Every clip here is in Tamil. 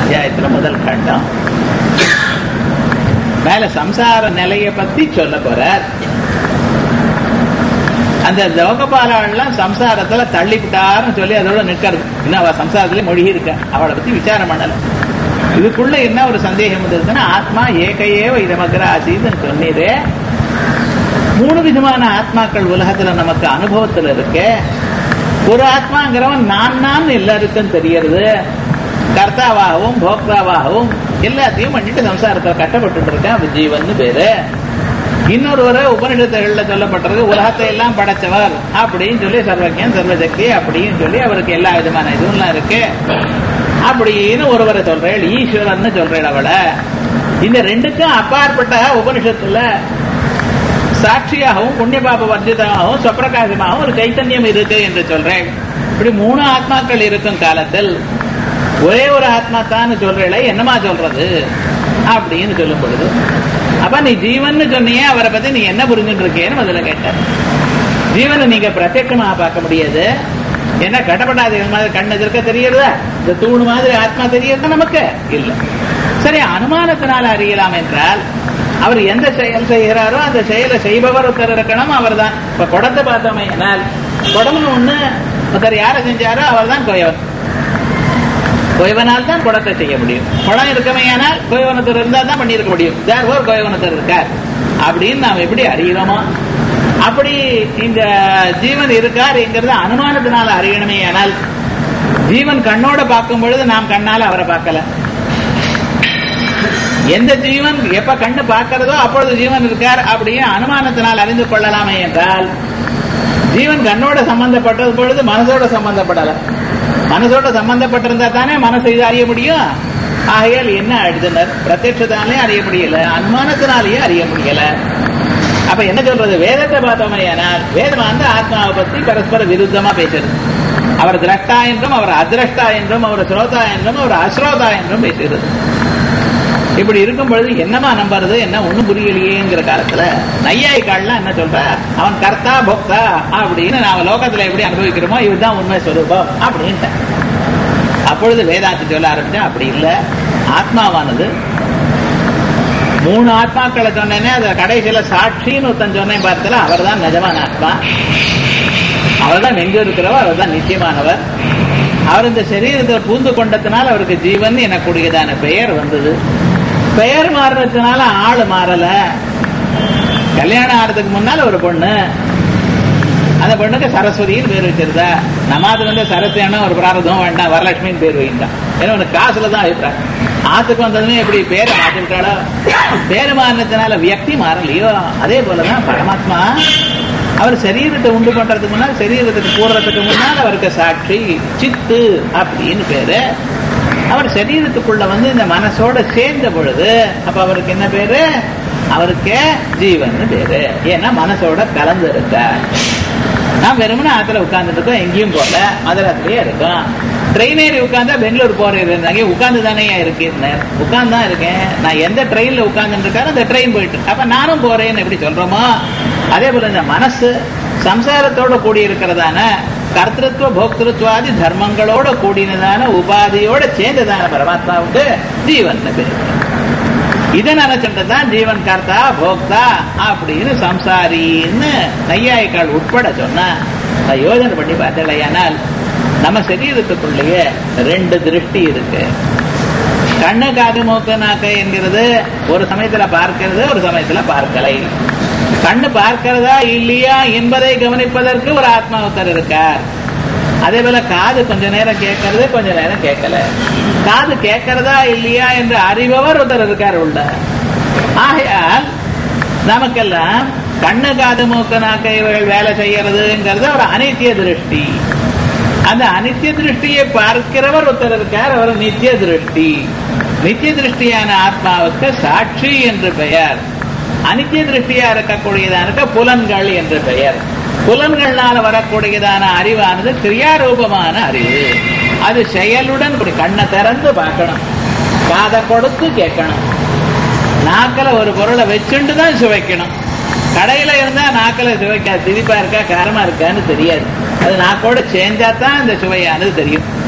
அத்தியாயத்துல முதல் கண்டம் மேல சம்சார நிலைய பத்தி சொல்ல போறார் அந்த லோகபாலாள்லாம் சம்சாரத்துல தள்ளிவிட்டாருன்னு சொல்லி அதோட நிக்கிறது இன்னும் அவ சம்சாரத்திலே மொழி இருக்க அவளை பத்தி விசாரம் பண்ணல இதுக்குள்ள என்ன ஒரு சந்தேகம் இருந்ததுன்னா ஆத்மா ஏகையேவ இதமகிர ஆசீதுன்னு சொன்னீரே மூணு விதமான ஆத்மாக்கள் உலகத்துல நமக்கு அனுபவத்துல இருக்கு ஒரு ஆத்மாங்கிறவன் நான் நான் எல்லாருக்கும் தெரியறது கர்த்தாவாகவும் போக்தாவாகவும் எல்லாத்தையும் பண்ணிட்டு சம்சாரத்தை கட்டப்பட்டு இருக்கான் அது ஜீவன் பேரு இன்னொருவரை உபனிஷத்துகள்ல சொல்லப்பட்டிருக்கு உலகத்தை எல்லாம் படைச்சவர் அப்படின்னு சொல்லி சர்வஜன் சர்வசக்தி அப்படின்னு சொல்லி அவருக்கு எல்லா விதமான இதுவும் இருக்கு அப்படின்னு ஒருவரை சொல்றேன் ஈஸ்வரன் சொல்றேன் அவளை இந்த ரெண்டுக்கும் அப்பாற்பட்ட உபனிஷத்துல சாட்சியாகவும் புண்ணிய பாப வர்ஜிதமாகவும் சொப்பிரகாசமாகவும் ஒரு கைத்தன்யம் இருக்கு என்று சொல்றேன் இப்படி மூணு ஆத்மாக்கள் இருக்கும் காலத்தில் ஒரே ஒரு ஆத்மா தான் சொல்றேள என்னமா சொல்றது அப்படின்னு சொல்லும் பொழுது அப்ப நீ ஜீவன் சொன்னியே அவரை பத்தி நீ என்ன புரிஞ்சுட்டு இருக்கேன்னு முதல்ல கேட்ட ஜீவனை நீங்க பிரத்யட்சமா பார்க்க முடியாது என்ன கடப்படாதீர்கள் மாதிரி கண்ணு இருக்க தெரியறதா இந்த தூண் மாதிரி ஆத்மா தெரியறதா நமக்கு இல்ல சரி அனுமானத்தினால அறியலாம் என்றால் அவர் எந்த செயல் செய்கிறாரோ அந்த செயலை செய்பவர் ஒருத்தர் இருக்கணும் அவர் தான் இப்ப குடத்தை பார்த்தோமே ஆனால் குடம்னு ஒண்ணு ஒருத்தர் யாரை செஞ்சாரோ அவர் தான் கோயவன் கோயவனால் தான் குடத்தை செய்ய முடியும் குடம் இருக்கமே ஆனால் கோயவனத்தர் இருந்தால் தான் பண்ணியிருக்க முடியும் தேர்வோர் கோயவனத்தர் இருக்கார் அப்படின்னு நாம் எப்படி அறிகிறோமோ அப்படி இந்த ஜீவன் இருக்காருங்கிறத அனுமானத்தினால அறியணுமே ஆனால் ஜீவன் கண்ணோட பார்க்கும் பொழுது நாம் கண்ணால அவரை பார்க்கல எந்த ஜீவன் எப்ப கண்ணு பார்க்கிறதோ அப்பொழுது ஜீவன் இருக்கார் அப்படின்னு அனுமானத்தினால் அறிந்து கொள்ளலாமே என்றால் ஜீவன் கண்ணோட சம்பந்தப்பட்டது பொழுது மனசோட சம்பந்தப்படல மனசோட சம்பந்தப்பட்டிருந்தா தானே மனசை இது அறிய முடியும் ஆகையால் என்ன எழுதினர் பிரத்யட்சத்தாலே அறிய முடியல அனுமானத்தினாலேயே அறிய முடியல அப்ப என்ன சொல்றது வேதத்தை பார்த்தோமே ஆனால் வேதம் வந்து ஆத்மாவை பத்தி பரஸ்பர விருத்தமா பேசுறது அவர் திரஷ்டா என்றும் அவர் அதிரஷ்டா என்றும் அவர் ஸ்ரோதா என்றும் அவர் அஸ்ரோதா என்றும் பேசுகிறது இப்படி இருக்கும் பொழுது என்னமா நம்புறது என்ன ஒண்ணும் புரியலையேங்கிற காலத்துல நையாய்க்கால்லாம் என்ன சொல்ற அவன் கர்த்தா போக்தா அப்படின்னு நாம லோகத்துல எப்படி அனுபவிக்கிறோமோ இதுதான் உண்மை சொரூபம் அப்படின்ட்டு அப்பொழுது வேதாந்தி சொல்ல ஆரம்பிச்சா அப்படி இல்ல ஆத்மாவானது மூணு ஆத்மாக்களை சொன்னேனே அது கடைசியில சாட்சின்னு ஒருத்தன் சொன்னேன் பார்த்தல அவர் தான் நிஜமான ஆத்மா அவர் தான் எங்க இருக்கிறவர் அவர் தான் நிச்சயமானவர் அவர் இந்த சரீரத்தில் பூந்து கொண்டதுனால அவருக்கு ஜீவன் எனக்கூடியதான பெயர் வந்தது பெயர் மாறுறதுனால ஆள் மாறல கல்யாணம் ஆறதுக்கு முன்னால ஒரு பொண்ணு அந்த பொண்ணுக்கு சரஸ்வதின்னு பேர் வச்சிருந்தா நமாது வந்து சரஸ்வதினா ஒரு பிராரதம் வேண்டாம் வரலட்சுமின்னு பேர் வைந்தான் ஏன்னா உனக்கு காசுல தான் அபிப்பிராயம் ஆத்துக்கு வந்ததுமே எப்படி பேரை மாத்திருக்காளோ பேரு மாறினதுனால வியக்தி மாறலையோ அதே போலதான் பரமாத்மா அவர் சரீரத்தை உண்டு பண்றதுக்கு முன்னால் சரீரத்துக்கு கூடுறதுக்கு முன்னால் அவருக்கு சாட்சி சித்து அப்படின்னு பேரு அவர் சரீரத்துக்குள்ள வந்து இந்த மனசோட சேர்ந்த பொழுது அப்ப அவருக்கு என்ன பேரு அவருக்கு ஜீவன் பேரு ஏன்னா மனசோட கலந்து இருக்கார் நான் வெறுமனே ஆத்துல உட்கார்ந்துட்டு இருக்கோம் எங்கேயும் போகல மதுராத்திலேயே இருக்கோம் ட்ரெயின் ஏறி உட்கார்ந்தா பெங்களூர் போறேன் அங்கே உட்கார்ந்து தானே இருக்கேன் உட்கார்ந்து தான் இருக்கேன் நான் எந்த ட்ரெயின்ல உட்கார்ந்துட்டு இருக்காரோ அந்த ட்ரெயின் போயிட்டு அப்ப நானும் போறேன்னு எப்படி சொல்றோமோ அதே போல இந்த மனசு சம்சாரத்தோட கூடி இருக்கிறதான கர்த்தத்துவ போக்திருத்வாதி தர்மங்களோட கூடினதான உபாதியோட சேர்ந்ததான பரமாத்மாவுக்கு ஜீவன் பேர் இதை நினைச்சுட்டு தான் ஜீவன் கர்த்தா போக்தா அப்படின்னு சம்சாரின்னு நையாய்க்கால் உட்பட சொன்னா நான் யோஜனை பண்ணி பார்த்தலையானால் நம்ம சரீரத்துக்குள்ளேயே ரெண்டு திருஷ்டி இருக்கு கண்ணு காது மூக்கு நாக்கு என்கிறது ஒரு சமயத்துல பார்க்கிறது ஒரு சமயத்துல பார்க்கலை கண்ணு பார்க்கிறதா இல்லையா என்பதை கவனிப்பதற்கு ஒரு ஆத்மாவுத்தர் இருக்கார் அதே போல காது கொஞ்ச நேரம் கேட்கறது கொஞ்ச நேரம் கேட்கல காது கேட்கறதா இல்லையா என்று அறிபவர் ஒருத்தர் இருக்கார் உள்ள ஆகையால் நமக்கெல்லாம் கண்ணு காது மூக்கு நாக்க இவர்கள் வேலை செய்யறதுங்கிறது ஒரு அனித்திய திருஷ்டி அந்த அனித்திய திருஷ்டியை பார்க்கிறவர் ஒருத்தர் இருக்கார் அவர் நித்திய திருஷ்டி நித்திய திருஷ்டியான ஆத்மாவுக்கு சாட்சி என்று பெயர் அனித்திய திருஷ்டியா இருக்கக்கூடியதான புலன்கள் என்று பெயர் புலன்கள்னால வரக்கூடியதான அறிவானது கிரியாரூபமான அறிவு அது செயலுடன் இப்படி கண்ணை திறந்து பார்க்கணும் காதை கொடுத்து கேட்கணும் நாக்கில் ஒரு பொருளை வச்சுட்டு தான் சுவைக்கணும் கடையில இருந்தா நாக்கில் சுவைக்கா திரிப்பா இருக்கா காரமா இருக்கான்னு தெரியாது அது நாக்கோட சேர்ந்தா தான் அந்த சுவையானது தெரியும்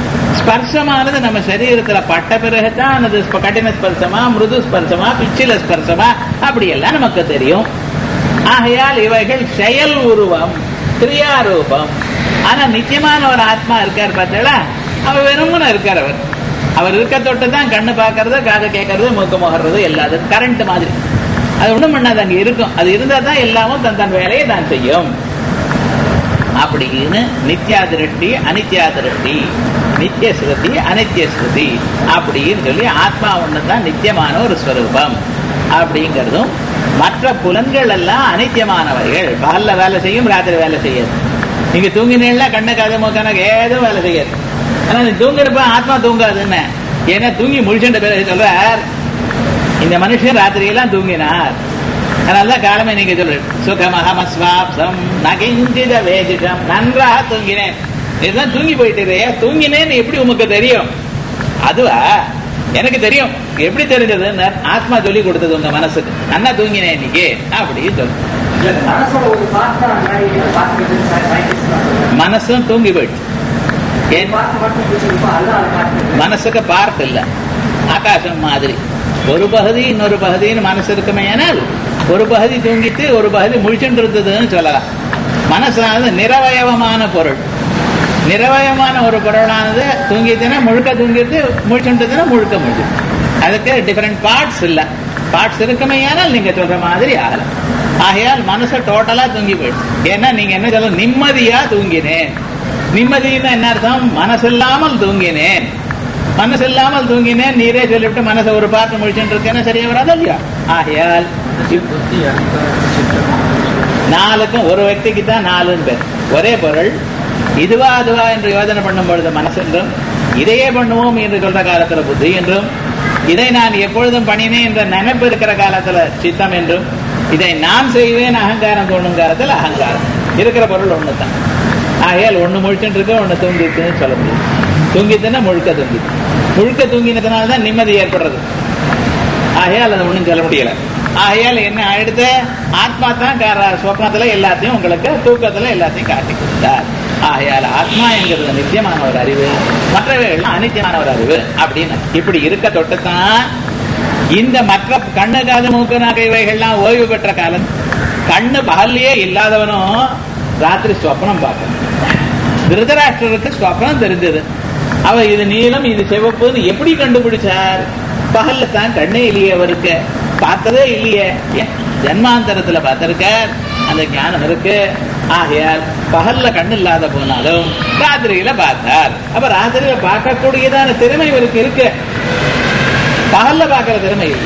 ஸ்பர்சமானது நம்ம சரீரத்துல பட்ட பிறகுதான் அது ஸ்ப- கடின ஸ்பர்சமா மிருது ஸ்பர்சமா பிச்சில ஸ்பர்சமா அப்படி எல்லாம் நமக்கு தெரியும் ஆகையால் இவைகள் செயல் உருவம் கிரியாரூபம் ஆனா நிச்சயமான ஒரு ஆத்மா இருக்கார் பார்த்தீங்களா அவர் வெறுமன இருக்கார் அவர் அவர் இருக்க தொட்டு தான் கண்ணு பார்க்கறது காது கேட்கறது மூக்கு முகர்றது எல்லாத்துக்கும் கரண்ட் மாதிரி அது ஒண்ணும் பண்ணாது அங்க இருக்கும் அது இருந்தா தான் எல்லாமும் தன் தன் வேலையை தான் செய்யும் அப்படின்னு நித்யா திருஷ்டி அனித்யா திருஷ்டி நித்திய ஸ்ருதி அனித்ய ஸ்ருதி அப்படின்னு சொல்லி ஆத்மா ஒண்ணுதான் நித்தியமான ஒரு ஸ்வரூபம் அப்படிங்கிறதும் மற்ற புலன்கள் எல்லாம் அனித்தியமானவைகள் பகல்ல வேலை செய்யும் ராத்திரி வேலை செய்யாது நீங்க தூங்கினீங்களா கண்ணு காது மூக்கான ஏதும் வேலை செய்யாது ஆனா நீ தூங்குறப்ப ஆத்மா தூங்காதுன்னு ஏன்னா தூங்கி முழிச்சுட்ட பிறகு சொல்றார் இந்த மனுஷன் ராத்திரியெல்லாம் தூங்கினார் அதனாலதான் காலமே நீங்க சொல்றீங்க சுகமஹமஸ்வாப்சம் நகிஞ்சித வேதிடம் நன்றாக தூங்கினேன் இதுதான் தூங்கி போயிட்டு தூங்கினேன்னு எப்படி உமக்கு தெரியும் அதுவா எனக்கு தெரியும் எப்படி தெரிஞ்சது ஆத்மா சொல்லி கொடுத்தது உங்க மனசுக்கு நன்னா தூங்கினேன் இன்னைக்கு அப்படின்னு சொல்லு இல்ல, மனசோட ஒரு part தான் முன்னாடி பார்த்துக்கிட்டு sci- scientist தான் சொல்றாங்க. மனசும் தூங்கி போயிடுச்சு ஒரு ஏன் part மட்டும் பிடிச்சிருக்கோம், அதுதான் அதை காட்டுது. மனசுக்கு பார்ட் இல்ல ஆகாசம் மாதிரி ஒரு பகுதி இன்னொரு பகுதின்னு மனசு இருக்குமே ஆனால் ஒரு பகுதி தூங்கிட்டு ஒரு பகுதி முழிச்சுட்டு இருந்ததுன்னு சொல்லலாம் மனசானது நிரவயவமான பொருள் நிரவயமான ஒரு பொருளானது தூங்கிட்டுனா முழுக்க தூங்கிட்டு முழிச்சுட்டுனா முழுக்க முழிச்சு அதுக்கு டிஃபரெண்ட் பார்ட்ஸ் இல்ல பார்ட்ஸ் இருக்குமே ஆனால் நீங்க சொல்ற மாதிரி ஆகலாம் ஆகையால் மனசு டோட்டலா தூங்கி போயிடுச்சு ஏன்னா நீங்க என்ன சொல்ல நிம்மதியா தூங்கினேன் நிம்மதினா என்ன அர்த்தம் மனசில்லாமல் தூங்கினேன் மனசு இல்லாமல் தூங்கினேன் நீரே சொல்லிவிட்டு மனசை ஒரு பார்த்து முடிச்சுட்டு இருக்கேன்னு சரியா வராது இல்லையா ஆகையால் நாலுக்கும் ஒரு వ్యక్తికి தான் நாலுன்னு பேர் ஒரே பொருள் இதுவா அதுவா என்று யோசனை பண்ணும் பொழுது மனசு என்றும் இதையே பண்ணுவோம் என்று சொல்ற காலத்துல புத்தி என்றும் இதை நான் எப்பொழுதும் பண்ணினேன் என்ற நினைப்பு இருக்கிற காலத்துல சித்தம் என்றும் இதை நான் செய்வேன் அகங்காரம் தோணும் காலத்துல அகங்காரம் இருக்கிற பொருள் ஒண்ணு தான் ஆகையால் ஒண்ணு முழிச்சுட்டு இருக்கு ஒண்ணு தூங்கிட்டுன்னு சொல்ல முடியும் தூங்கிட்டுன்னா முழுக்க தூங்கி முழுக்க தூங்கினதுனால தான் நிம்மதி ஏற்படுறது ஆகையால் அது ஒண்ணும் சொல்ல முடியல ஆகையால் என்ன ஆயிடுத்து ஆத்மா தான் கார- சொப்னத்துல எல்லாத்தையும் உங்களுக்கு தூக்கத்துல எல்லாத்தையும் காட்டி கொடுத்தார் ஆகையால் ஆத்மா என்கிறது நித்தியமான ஒரு அறிவு மற்றவைகள் அனித்தியமான ஒரு அறிவு அப்படின்னு இப்படி இருக்க தொட்டுத்தான் இந்த மற்ற கண்ணு காது மூக்கு நாக்கு இவைகள்லாம் ஓய்வு பெற்ற காலம் கண்ணு பகல்லையே இல்லாதவனும் ராத்திரி சொப்னம் பார்க்கணும் திருதராஷ்டிரருக்கு ஸ்வப்னம் தெரிஞ்சது அவர் இது நீளம் இது சிவப்புன்னு எப்படி கண்டுபிடிச்சார் பகல்ல தான் கண்ணே இல்லையே அவருக்கு பார்த்ததே இல்லையே ஏன்? ஜன்மாந்தரத்துல பார்த்திருக்கார் அந்த ஞானம் இருக்கு ஆகையால் பகல்ல கண்ணு இல்லாத போனாலும் ராத்திரியில பார்த்தார் அப்ப ராத்திரியில பார்க்கக்கூடியதான திறமை இவருக்கு இருக்கு பகல்ல பார்க்கிற திறமை இல்லை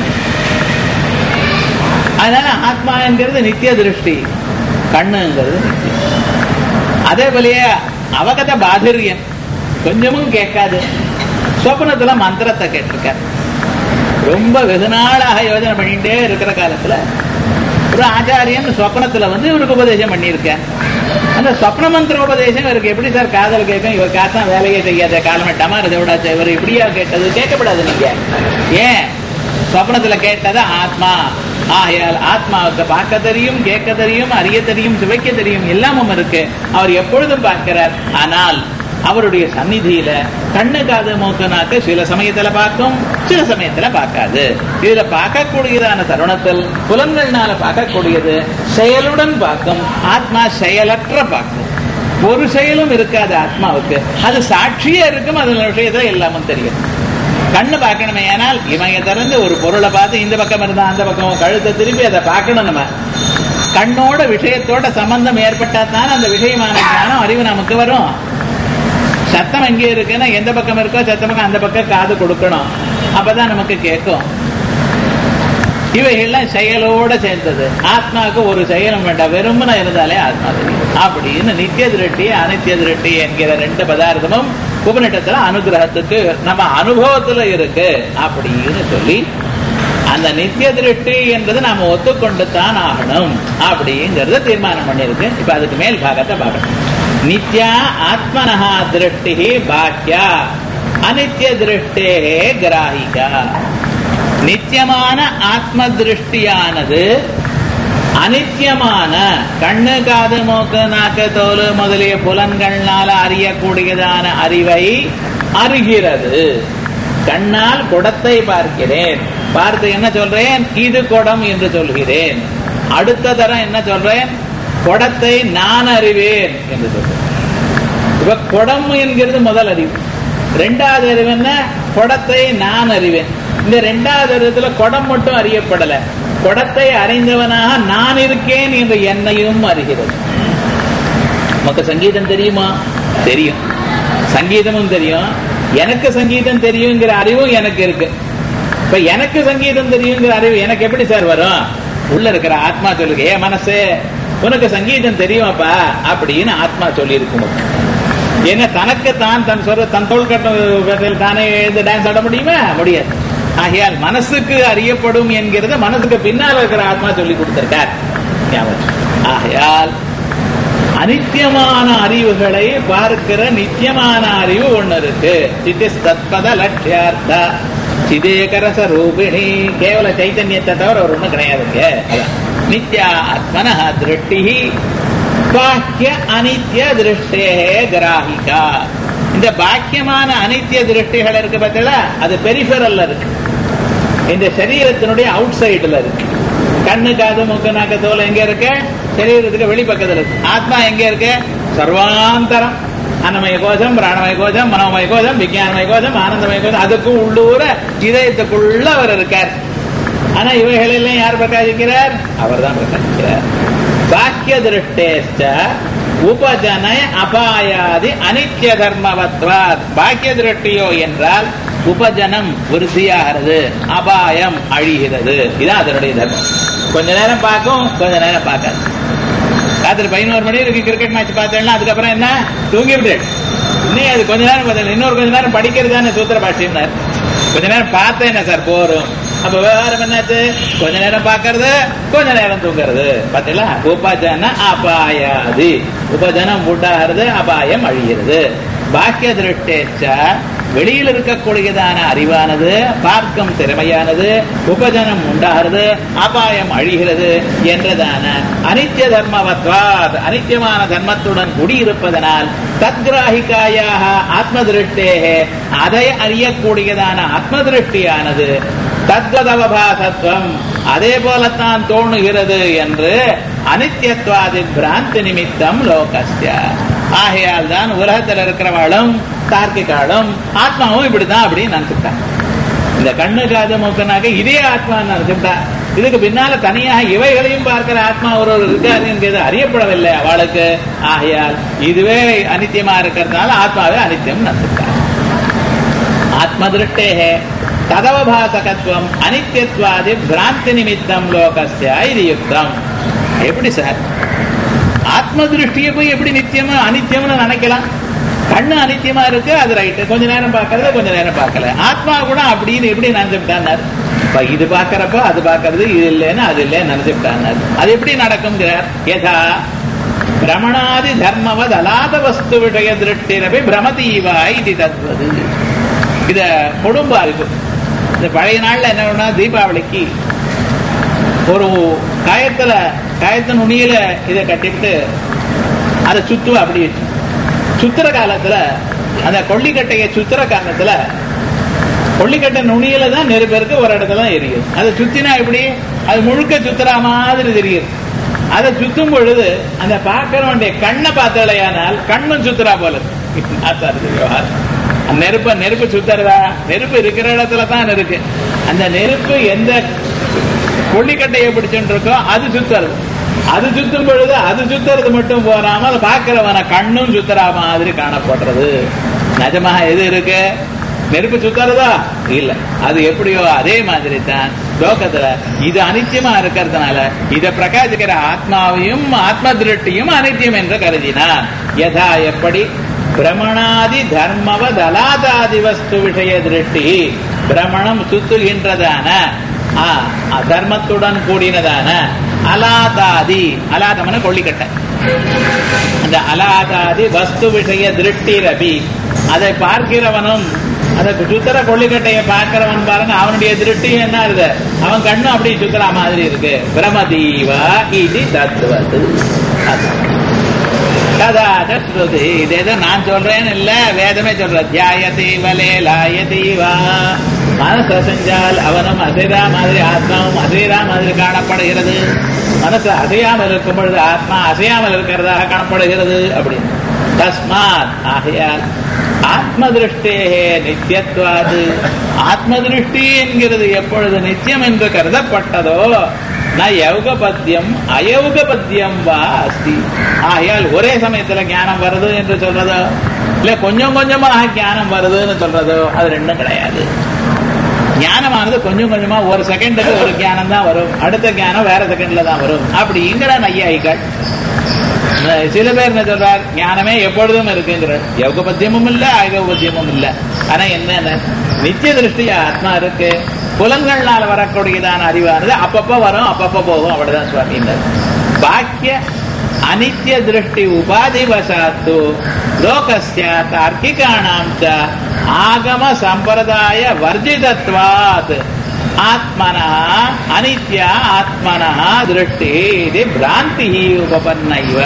அதனால ஆத்மா என்கிறது நித்திய திருஷ்டி கண்ணுங்கிறது நித்தியம் அதே போலயே அவகத பாதிரியம் கொஞ்சமும் கேட்காது சொப்னத்துல மந்திரத்தை கேட்டிருக்கார் ரொம்ப வெகு நாளாக யோஜனை பண்ணிட்டே இருக்கிற காலத்துல ஒரு ஆச்சாரியன் சொப்னத்துல வந்து இவருக்கு உபதேசம் பண்ணியிருக்கேன் அந்த சொப்ன மந்திர உபதேசம் இவருக்கு எப்படி சார் காதல் கேட்கும் இவர் காசா வேலையே செய்யாத காலமே டமார் விடாச்சு இவர் இப்படியா கேட்டது கேட்கப்படாது நீங்க ஏன் சொப்னத்துல கேட்டது ஆத்மா ஆகையால் ஆத்மாவுக்கு பார்க்க தெரியும் கேட்க தெரியும் அறிய தெரியும் சுவைக்க தெரியும் எல்லாமும் இருக்கு அவர் எப்பொழுதும் பார்க்கிறார் ஆனால் அவருடைய சந்நிதியில கண்ணு காது மூக்கு நாக்கு சில சமயத்துல பார்க்கும் சில சமயத்துல பார்க்காது இதுல பார்க்கக்கூடியதான தருணத்தில் புலன்கள்னால பார்க்கக்கூடியது செயலுடன் பார்க்கும் ஆத்மா செயலற்ற பார்க்கும் ஒரு செயலும் இருக்காது ஆத்மாவுக்கு அது சாட்சியே இருக்கும் அதுல விஷயத்துல எல்லாமும் தெரியும் கண்ணு பார்க்கணுமே ஏனால் இவங்க திறந்து ஒரு பொருளை பார்த்து இந்த பக்கம் இருந்தா அந்த பக்கம் கழுத்தை திருப்பி அதை பார்க்கணும் நம்ம கண்ணோட விஷயத்தோட சம்பந்தம் ஏற்பட்டா தான் அந்த விஷயமான ஞானம் அறிவு நமக்கு வரும் சத்தம் எங்கே இருக்குன்னா எந்த பக்கம் இருக்கோ சத்த பக்கம் அந்த பக்கம் காது கொடுக்கணும் அப்பதான் நமக்கு கேட்கும் இவைகள்லாம் செயலோட சேர்ந்தது ஆத்மாவுக்கு ஒரு செயலும் வேண்டாம் வெறுமன இருந்தாலே ஆத்மா தெரியும் அப்படின்னு நித்திய திருட்டி அனித்திய திருட்டி என்கிற ரெண்டு பதார்த்தமும் உபநிடத்துல அனுகிரகத்துக்கு நம்ம அனுபவத்துல இருக்கு அப்படின்னு சொல்லி அந்த நித்திய திருஷ்டி என்பது நாம ஒத்துக்கொண்டு தான் ஆகணும் அப்படிங்கறத தீர்மானம் பண்ணிருக்கு இப்ப அதுக்கு மேல் பாகத்தை பார்க்கணும் நித்யா ஆத்மனஹா திருஷ்டி பாக்கியா அனித்ய திருஷ்டே கிராஹிகா நித்தியமான ஆத்ம திருஷ்டியானது அனித்தியமான கண்ணு காது மூக்கு நாக்கு தோல் முதலிய புலன்கள்னால அறியக்கூடியதான அறிவை அறிகிறது கண்ணால் குடத்தை பார்க்கிறேன் பார்த்து என்ன சொல்றேன் இது குடம் என்று சொல்கிறேன் அடுத்த தரம் என்ன சொல்றேன் குடத்தை நான் அறிவேன் என்று சொல்றேன் இப்ப குடம் என்கிறது முதல் அறிவு ரெண்டாவது அறிவு என்ன குடத்தை நான் அறிவேன் இந்த ரெண்டாவது அறிவுல குடம் மட்டும் அறியப்படல குடத்தை அறிந்தவனாக நான் இருக்கேன் என்ற என்னையும் அறிகிறது நமக்கு சங்கீதம் தெரியுமா தெரியும் சங்கீதமும் தெரியும் எனக்கு சங்கீதம் தெரியுங்கிற அறிவும் எனக்கு இருக்கு இப்ப எனக்கு சங்கீதம் தெரியுங்கிற அறிவு எனக்கு எப்படி சார் வரும் உள்ள இருக்கிற ஆத்மா சொல்லுங்க ஏ மனசே உனக்கு சங்கீதம் தெரியுமாப்பா அப்படின்னு ஆத்மா சொல்லி இருக்கும் ஏன்னா தனக்கு தான் தன் சொல்ற தன் தோல் கட்டம் தானே எழுந்து டான்ஸ் ஆட முடியுமா முடியாது ஆகையால் மனசுக்கு அறியப்படும் என்கிறது மனசுக்கு பின்னால் இருக்கிற ஆத்மா சொல்லி கொடுத்திருக்கார் ஞாபகம். ஆகையால் அனித்தியமான அறிவுகளை பார்க்கிற நித்தியமான அறிவு ஒண்ணு இருக்கு சித்திஸ் தத்பத லட்சியார்த்த சிதேகரச ரூபிணி கேவல சைத்தன்யத்தை தவிர ஒரு ஒண்ணும் கிடையாதுங்க அதான் நித்யா ஆத்மன திருஷ்டி பாக்கிய அனித்ய திருஷ்டே கிராஹிகா இந்த பாக்கியமான அனித்திய திருஷ்டிகள் இருக்கு பார்த்தீங்களா அது பெரிஃபரல்ல இருக்கு இந்த சரீரத்தினுடைய அவுட் சைடுல இருக்கு கண்ணு காது மூக்கு நாக்கு தோல் எங்க இருக்கு சரீரத்துக்கு வெளிப்பக்கத்துல இருக்கு ஆத்மா எங்க இருக்கு சர்வாந்தரம் அன்னமய கோஷம் பிராணமய கோஷம் மனோமய கோஷம் விஞ்ஞானமய கோஷம் ஆனந்தமய கோஷம் அதுக்கும் உள்ளூர இதயத்துக்குள்ள அவர் இருக்கார் ஆனா இவைகளெல்லாம் யார் பிரகாசிக்கிறார் அவர் தான் பிரகாசிக்கிறார் பாக்கிய திருஷ்டேஷ்ட உபஜனய அபாயாதி அனித்ய தர்மவத்வாத் பாக்கிய திருஷ்டியோ என்றால் உபஜனம் விருத்தியாகிறது அபாயம் அழிகிறது இதான் அதனுடைய தர்மம் கொஞ்ச நேரம் பார்க்கும் கொஞ்ச நேரம் பார்க்காது ராத்திரி பதினோரு மணி இருக்கு கிரிக்கெட் மேட்ச் பார்த்தேன்னா அதுக்கப்புறம் என்ன தூங்கி விட்டு இன்னும் அது கொஞ்ச நேரம் பார்த்தேன் இன்னொரு கொஞ்ச நேரம் படிக்கிறது தானே சூத்திர பாஷ்யம்னார் கொஞ்ச நேரம் பார்த்தேன் என்ன சார் போரும் அப்ப விவகாரம் என்னாச்சு கொஞ்ச நேரம் பார்க்கறது கொஞ்ச நேரம் தூங்குறது பாத்தீங்களா உபஜன அபாயாதி உபஜனம் உண்டாகிறது அபாயம் அழிகிறது பாக்கிய திருஷ்டேச்ச வெளியில் இருக்கக்கூடியதான அறிவானது பார்க்கும் திறமையானது உபஜனம் உண்டாகிறது அபாயம் அழிகிறது என்றதான அனித்திய தர்மவத்வாத் அனித்தியமான தர்மத்துடன் குடியிருப்பதனால் தத்கிராகிகாயாக ஆத்ம திருஷ்டேகே அதை அறியக்கூடியதான ஆத்ம திருஷ்டியானது தத்வதவபாசத்துவம் அதே போலத்தான் தோணுகிறது என்று அனித்யத்வாதி பிராந்தி நிமித்தம் லோகஸ்ய ஆகையால் தான் உலகத்தில் இருக்கிறவாளும் தார்க்கிகாலும் ஆத்மாவும் இப்படிதான் அப்படின்னு நினைச்சுட்டான் இந்த கண்ணு காது மூக்கனாக இதே ஆத்மா நினைச்சுட்டா இதுக்கு பின்னால தனியாக இவைகளையும் பார்க்கிற ஆத்மா ஒரு ஒரு இருக்காது என்கிறது அறியப்படவில்லை அவளுக்கு ஆகையால் இதுவே அனித்தியமா இருக்கிறதுனால ஆத்மாவே அனித்தியம் நினைச்சுட்டான் ஆத்ம திருஷ்டே ததவபாசகத்துவம் அனித்யத்வாதி பிராந்தி நிமித்தம் லோகஸ்ய இது யுக்தம் எப்படி சார் ஆத்ம திருஷ்டியை போய் எப்படி நித்தியமா அனித்தியம்னு நினைக்கலாம் கண்ணு அனித்தியமா இருக்கு அது ரைட்டு கொஞ்ச நேரம் பார்க்கறது கொஞ்ச நேரம் பார்க்கல ஆத்மா கூட அப்படின்னு எப்படி நினைச்சுட்டார் இப்ப இது பார்க்கறப்போ அது பார்க்கறது இது இல்லைன்னு அது இல்லைன்னு நினைச்சுட்டார் அது எப்படி நடக்கும்ங்கிறார் யதா பிரமணாதி தர்மவத் அலாத வஸ்து விஷய திருஷ்டிரபி பிரமதீவா இது தத்வது இத கொடும்பா இருக்கு இந்த பழைய நாள்ல என்ன பண்ணா தீபாவளிக்கு ஒரு காயத்துல காயத்தின் நுனியில இதை கட்டிவிட்டு அதை சுத்துவா அப்படி சுத்துற காலத்துல அந்த கொல்லிக்கட்டைய சுத்துற காலத்துல கொல்லிக்கட்டை நுனியில தான் நெருப்பு இருக்கு ஒரு இடத்துல தான் எரியுது அதை சுத்தினா எப்படி அது முழுக்க சுத்துற மாதிரி தெரியுது அதை சுத்தும் பொழுது அந்த பார்க்கிறவனுடைய கண்ணை பார்த்தலையானால் கண்ணும் சுத்துறா போல இருக்கு. அதான் இருக்கு விவகாரம். அந்த நெருப்ப நெருப்பு சுத்துறதா நெருப்பு இருக்கிற இடத்துல தான் இருக்கு அந்த நெருப்பு எந்த கொல்லிக்கட்டையை பிடிச்சுட்டு இருக்கோ அது சுத்துறது அது சுத்தும் பொழுது அது சுத்துறது மட்டும் போறாமல் பார்க்கிறவன கண்ணும் சுத்துற மாதிரி காணப்படுறது நிஜமாக எது இருக்கு நெருப்பு சுத்துறதா இல்ல அது எப்படியோ அதே மாதிரி தான் லோகத்துல இது அனித்தியமா இருக்கிறதுனால இதை பிரகாசிக்கிற ஆத்மாவையும் ஆத்ம திருஷ்டியும் அனித்தியம் என்று கருதினான் யதா எப்படி பிரமணாதி தர்மவ தலாதாதி வஸ்து விஷய திருஷ்டி பிரமணம் சுத்துகின்றதான ஆ, தர்மத்துடன் கூடினதான அலாதாதி அலாதமன கொள்ளிக்கட்டை அந்த அலாதாதி வஸ்து விஷய திருஷ்டி ரபி அதை பார்க்கிறவனும் அதை சுத்தர கொள்ளிக்கட்டையை பார்க்கிறவன் பாருங்க அவனுடைய திருஷ்டி என்ன இருக்கு அவன் கண்ணும் அப்படி சுத்தரா மாதிரி இருக்கு பிரமதீவா இது தத்துவது ததாத ஸ்ருதி இது ஏதோ நான் சொல்றேன்னு இல்ல வேதமே சொல்ற தியாயதி வலே லாயதி வா மனச செஞ்சால் அவனும் அசைரா மாதிரி ஆத்மாவும் அசைரா மாதிரி காணப்படுகிறது மனசு அசையாமல் இருக்கும் பொழுது ஆத்மா அசையாமல் இருக்கிறதாக காணப்படுகிறது அப்படின்னு தஸ்மாத் ஆகையால் ஆத்ம திருஷ்டேகே நித்தியத்வாது ஆத்ம திருஷ்டி என்கிறது எப்பொழுது நித்தியம் என்று கருதப்பட்டதோ ந யௌகபத்தியம் அயௌகபத்தியம் வா அஸ்தி ஆகையால் ஒரே சமயத்துல ஞானம் வருது என்று சொல்றதோ இல்ல கொஞ்சம் கொஞ்சமாக ஞானம் வருதுன்னு சொல்றதோ அது ரெண்டும் கிடையாது ஞானமானது கொஞ்சம் கொஞ்சமா ஒரு செகண்டுக்கு ஒரு ஞானம் தான் வரும் அடுத்த ஞானம் வேற செகண்ட்ல தான் வரும் அப்படிங்கிற நையாயிகள் சில பேர் என்ன சொல்றார் ஞானமே எப்பொழுதும் இருக்குங்கிறார் யோகபத்தியமும் இல்ல ஆயோகபத்தியமும் இல்ல ஆனா என்ன நித்திய திருஷ்டிய ஆத்மா இருக்கு புலங்கள்னால வரக்கூடியதான அறிவானது அப்பப்ப வரும் அப்பப்ப போகும் அவ்வளவுதான் சுவாமி பாக்கிய அனித்ய திருஷ்டி உபாதி வசாத்து லோகஸ்ய தார்க்கிகாணாம் ச ஆகம சம்பிரதாய வர்ஜிதத்வாத் ஆத்மன அனித்ய ஆத்மன திருஷ்டி இது பிராந்தி உபபன்னைவ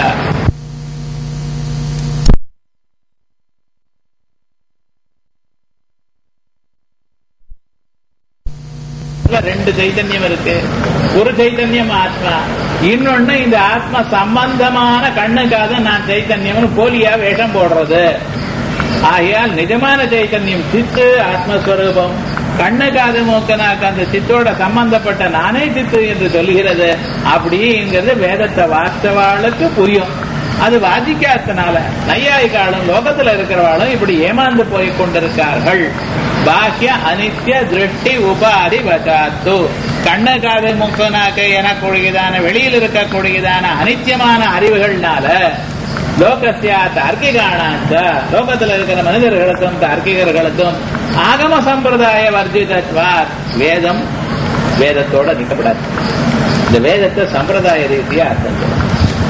ரெண்டு சைத்தன்யம் இருக்கு ஒரு சைத்தன்யம் ஆத்மா இன்னொன்னு இந்த ஆத்மா சம்பந்தமான கண்ணுக்காக நான் சைத்தன்யம்னு போலியா வேஷம் போடுறது ஆகையால் நிஜமான சைத்தன்யம் சித்து ஆத்மஸ்வரூபம் கண்ணுக்காது மூக்கனாக்கு அந்த சித்தோட சம்பந்தப்பட்ட நானே சித்து என்று சொல்லுகிறது அப்படிங்கிறது வேதத்தை வாஸ்தவாளுக்கு புரியும் அது வாதிக்காதனால நையாயிக்காலும் லோகத்துல இருக்கிறவாளும் இப்படி ஏமாந்து போய் கொண்டிருக்கார்கள் பாக்கிய அனித்ய திருஷ்டி உபாதி வசாத்து கண்ணுக்காது மூக்கனாக்க எனக்கூடியதான வெளியில் இருக்கக்கூடியதான அனித்தியமான அறிவுகள்னால லோகசியா தார்க்கிகானாந்த லோகத்தில் இருக்கிற மனிதர்களுக்கும் தார்க்கிகர்களுக்கும் ஆகம சம்பிரதாய வர்ஜிதத்வார் வேதம் வேதத்தோட நிற்கப்படாது இந்த வேதத்தை சம்பிரதாய ரீதியா அர்த்தம் செய்யணும்.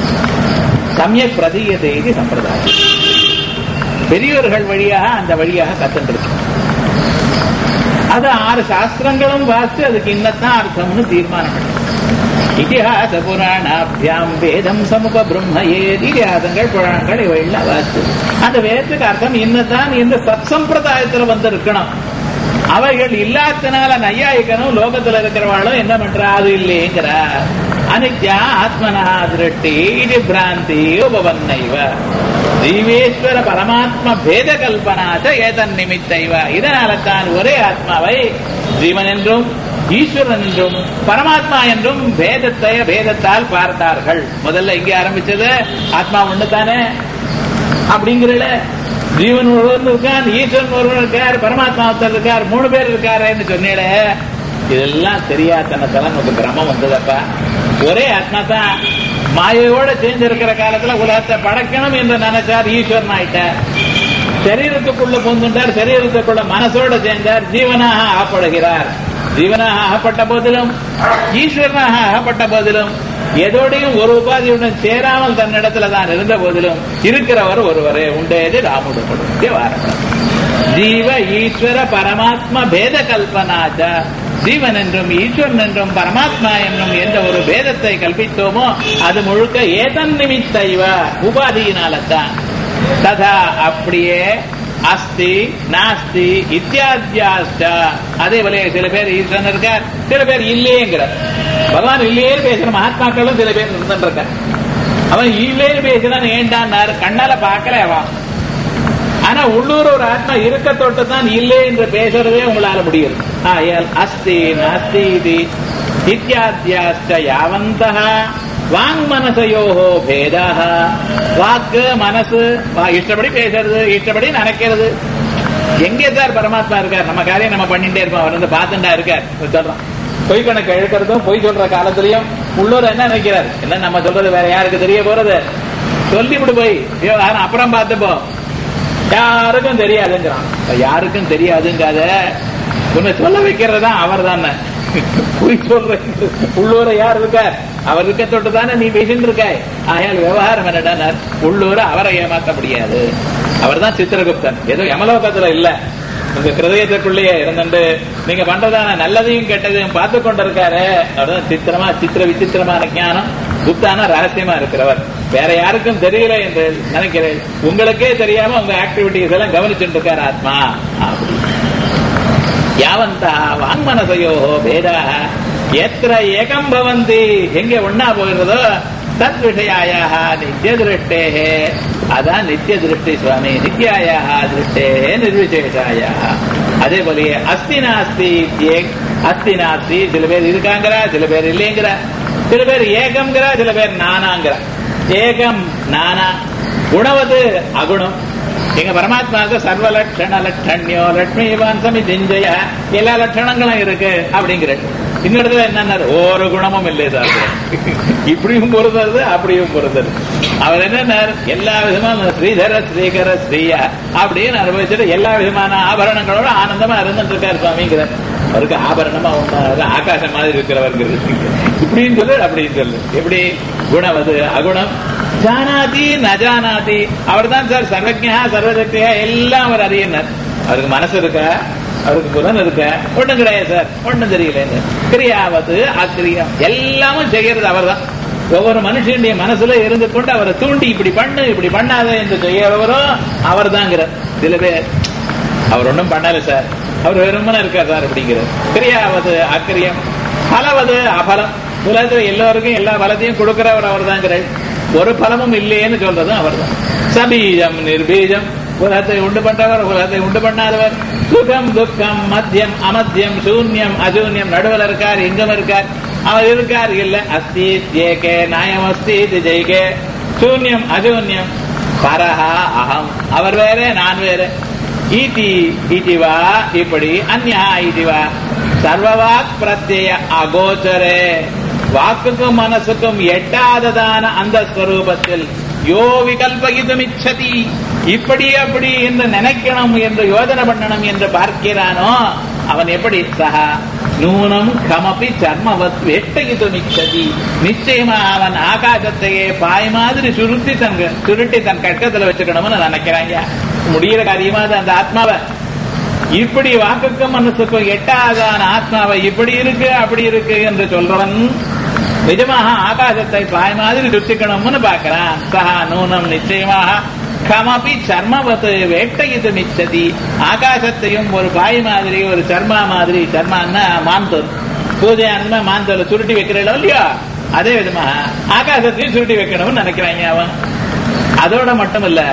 சமயக் பிரதீயத்தை இது சம்பிரதாயம் பெரியவர்கள் வழியாக அந்த வழியாக கத்துட்டு அது ஆறு சாஸ்திரங்களும் வாசித்து அதுக்கு இன்னத்தான் அர்த்தம்னு தீர்மானம் பண்ணணும். இதிகாச புராணாபியாம் வேதம் சமூக பிரம்மையே இதிகாசங்கள் புராணங்கள் இவையெல்லாம் வாசித்து அந்த வேதத்துக்கு அர்த்தம் இன்னதான் இந்த சத் சம்பிரதாயத்துல வந்து இருக்கணும் அவைகள் இல்லாதனால நையாயிக்கனும் லோகத்துல இருக்கிறவாளும் என்ன பண்றா அது இல்லைங்கிறா அனித்யா ஆத்மனா திருஷ்டி இது பிராந்தி உபவன்னைவ ஜீவேஸ்வர பரமாத்ம பேத கல்பனாச்ச ஏதன் நிமித்தைவ இதனால தான் ஒரே ஆத்மாவை ஜீவன் என்றும் ஈஸ்வரன் என்றும் பரமாத்மா என்றும் பேதத்தை பேதத்தால் பார்த்தார்கள் முதல்ல இங்கே ஆரம்பிச்சது ஆத்மா ஒண்ணு தானே அப்படிங்கிறல ஜீவன் ஒருவன் இருக்கான் ஈஸ்வரன் ஒருவன் இருக்கார் பரமாத்மா ஒருத்தர் இருக்கார் மூணு பேர் இருக்காருன்னு சொன்னீங்களே இதெல்லாம் தெரியாதனத்தால நமக்கு பிரமம் வந்ததப்பா ஒரே ஆத்மா தான் மாயையோட சேர்ந்து இருக்கிற காலத்துல உலகத்தை படைக்கணும் என்று நினைச்சார் ஈஸ்வரன் ஆயிட்டார் சரீரத்துக்குள்ள பொந்துட்டார் சரீரத்துக்குள்ள மனசோட சேர்ந்தார் ஜீவனாக ஆகப்படுகிறார் ஜீவனாக ஆகப்பட்ட போதிலும் ஈஸ்வரனாக ஆகப்பட்ட போதிலும் எதோடையும் ஒரு உபாதியுடன் சேராமல் தன்னிடத்துல தான் இருந்த போதிலும் இருக்கிறவர் ஒருவரே உண்டேது ராமுடு ஜீவ ஈஸ்வர பரமாத்மா பேத கல்பனாச்ச ஜீவன் என்றும் ஈஸ்வரன் என்றும் பரமாத்மா என்றும் எந்த ஒரு பேதத்தை கல்பித்தோமோ அது முழுக்க ஏதன் நிமித்த இவ உபாதியினால்தான் ததா அப்படியே அஸ்தி நாஸ்தி இத்தியாத்தியாஸ்ட அதே போல சில பேர் ஈஸ்வரன் இருக்கார் சில பேர் இல்லையேங்கிறார் பகவான் இல்லையே பேசுற மகாத்மாக்களும் சில பேர் இருந்திருக்கார் அவன் இல்லையே பேசுறான் ஏண்டான்னாரு கண்ணால பார்க்கல அவன் ஆனா உள்ளூர் ஒரு ஆத்மா இருக்க தொட்டு தான் இல்லை என்று பேசுறதே உங்களால முடியும் ஆயால் அஸ்தி நாஸ்தி இது இத்தியாத்தியாஸ்ட யாவந்தः வாங் மனசையோஹோ பேதாக வாக்கு மனசு வா- இஷ்டப்படி பேசுறது இஷ்டப்படி நினைக்கிறது எங்கே சார் பரமாத்மா இருக்கார் நம்ம காரியம் நம்ம பண்ணிட்டே இருப்போம் அவர் வந்து பார்த்துட்டா இருக்கார் சொல்றான் பொய் கணக்கு எழுக்கிறதும் பொய் சொல்ற காலத்திலையும் உள்ளூர் என்ன நினைக்கிறார் என்ன நம்ம சொல்றது வேற யாருக்கு தெரிய போறது சொல்லிவிடு போய் விவகாரம் அப்புறம் பார்த்துப்போம் யாருக்கும் தெரியாதுங்கிறான் இப்ப யாருக்கும் தெரியாதுங்காத உன்னை சொல்ல வைக்கிறது தான் அவர் தானே பொய் சொல்ற உள்ளூர யார் இருக்கார் அவர் இருக்க தொட்டு தானே நீ பேசிட்டு இருக்காய் ஆயால் விவகாரம் என்னடா உள்ளூர அவரை ஏமாத்த முடியாது அவர் தான் சித்திரகுப்தன் ஏதோ யமலோகத்துல இல்ல உங்க கிருதயத்துக்குள்ளேயே இருந்துட்டு நீங்க பண்றதான நல்லதையும் கெட்டதையும் பார்த்து கொண்டிருக்காரு அவர்தான் சித்திரமா சித்திர விசித்திரமான ஞானம் குப்தான ரகசியமா இருக்கிறவர் வேற யாருக்கும் தெரியல என்று நினைக்கிறேன் உங்களுக்கே தெரியாம உங்க ஆக்டிவிட்டிஸ் எல்லாம் கவனிச்சுட்டு இருக்கார் ஆத்மா அப்படி யாவந்தா வாங்மனசையோ பேதா எத்திர ஏகம் பவந்தி எங்க ஒன்னா போகிறதோ தத் விஷயாயா நித்திய திருஷ்டே அதான் நித்திய திருஷ்டி சுவாமி நித்யாயா திருஷ்டே நிர்விசேஷாயா அதே போலயே அஸ்தி நாஸ்தி ஏக் அஸ்தி நாஸ்தி சில பேர் இருக்காங்கிறா சில பேர் இல்லைங்கிறா சில பேர் ஏகம்ங்கிறா சில பேர் நானாங்கிறா ஏகம் நானா குணவது அகுணம் எங்க பரமாத்மாவுக்கு சர்வ லட்சண லட்சண்யோ லட்சுமிவான் சமி திஞ்சய எல்லா லட்சணங்களும் இருக்கு அப்படிங்கிற இன்னொருத்துல என்ன ஒரு குணமும் இல்லை சார் இப்படியும் பொருந்தது அப்படியும் பொருந்தது அவர் என்ன எல்லா விதமான ஸ்ரீதர ஸ்ரீகர ஸ்ரீயா அப்படின்னு அனுபவிச்சுட்டு எல்லா விதமான ஆபரணங்களோட ஆனந்தமா இருந்துட்டு இருக்காரு சுவாமிங்கிறார் அவருக்கு ஆபரணமா ஒண்ணு ஆகாசம் மாதிரி இருக்கிறவர்கள் இப்படின்னு சொல்லு அப்படின்னு சொல்லு எப்படி குணவது அகுணம் ஜானாதி நஜானாதி அவர் தான் சார் சர்வஜா சர்வசக்தியா எல்லாம் அவர் அறியினார் அவருக்கு மனசு இருக்கா அவருக்கு புலன் இருக்க ஒண்ணும் கிடையாது சார் ஒண்ணும் தெரியல கிரியாவது அக்கிரியம் எல்லாமும் செய்யறது அவர் தான் ஒவ்வொரு மனுஷனுடைய மனசுல இருந்து கொண்டு அவரை தூண்டி இப்படி பண்ணு இப்படி பண்ணாத என்று செய்யறவரும் அவர் தாங்கிறார் சில பேர் அவர் ஒன்றும் பண்ணல சார் அவர் வெறுமன இருக்கார் சார் அப்படிங்கிறார் கிரியாவது அக்கிரியம் பலவது அபலம் உலகத்துல எல்லோருக்கும் எல்லா பலத்தையும் கொடுக்கிறவர் அவர் தாங்கிறார் ஒரு பலமும் இல்லையேன்னு சொல்றதும் அவர் தான் சபீஜம் நிர்பீஜம் உலகத்தை உண்டு பண்றவர் உலகத்தை உண்டு பண்ணாதவர் சுகம் துக்கம் மத்தியம் அமத்தியம் சூன்யம் அசூன்யம் நடுவில் இருக்கார் எங்கும் இருக்கார் அவர் இருக்கார் இல்ல அஸ்தி ஏகே நாயம் அஸ்தி ஜெய்கே சூன்யம் அசூன்யம் பரஹா அகம் அவர் வேற நான் வேற ஈட்டி ஈட்டிவா இப்படி அந்யா ஈட்டிவா சர்வவாக் பிரத்யய அகோச்சரே வாக்குக்கும் மனசுக்கும் எட்டாததான அந்த ஸ்வரூபத்தில் யோ விகல்பகிதம் இச்சதி இப்படி அப்படி என்று நினைக்கணும் என்று யோஜனை பண்ணணும் என்று பார்க்கிறானோ அவன் எப்படி சகா நூனம் கமப்பி சர்மவத் வெட்டகிதம் இச்சதி நிச்சயமா அவன் ஆகாசத்தையே பாய் மாதிரி சுருட்டி தன் சுருட்டி தன் கட்டத்துல வச்சுக்கணும்னு நினைக்கிறாங்க முடிகிற காரியமா அந்த ஆத்மாவை இப்படி வாக்குக்கும் மனசுக்கும் எட்டாதான ஆத்மாவை இப்படி இருக்கு அப்படி இருக்கு என்று சொல்றவன் நிஜமாக ஆகாசத்தை பாய் மாதிரி சுத்திக்கணும்னு பாக்கிறான் சஹா நூனம் நிச்சயமாக கமபி சர்மவத்து வேட்டையிது மிச்சதி ஆகாசத்தையும் ஒரு பாய் மாதிரி ஒரு சர்மா மாதிரி சர்மான்னா மாந்தோல் பூஜை அந்த மாந்தோல சுருட்டி வைக்கிறோம் இல்லையா அதே விதமா ஆகாசத்தையும் சுருட்டி வைக்கணும்னு நினைக்கிறாங்க அவன் அதோட மட்டும் இல்ல